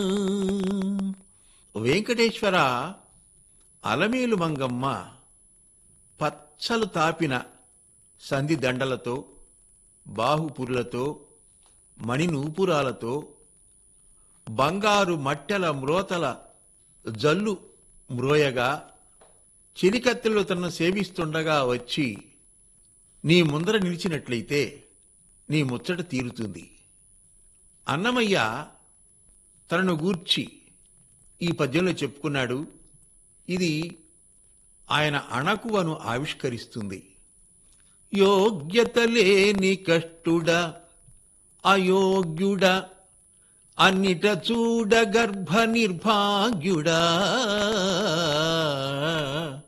వెంకటేశ్వర అలమేలు మంగమ్మ పచ్చలు తాపిన సంధి దండలతో బాహుపురులతో మణినూపురాలతో బంగారు మట్టెల మ్రోతల జల్లు మ్రోయగా చిలికత్తెలు తనను సేవిస్తుండగా వచ్చి నీ ముందర నిలిచినట్లయితే నీ ముచ్చట తీరుతుంది అన్నమయ్య తనను గూర్చి ఈ పద్యంలో చెప్పుకున్నాడు ఇది ఆయన అణకువను ఆవిష్కరిస్తుంది యోగ్యత లేని కష్టుడా అయోగ్యుడా అన్నిట చూడ గర్భ నిర్భాగ్యుడా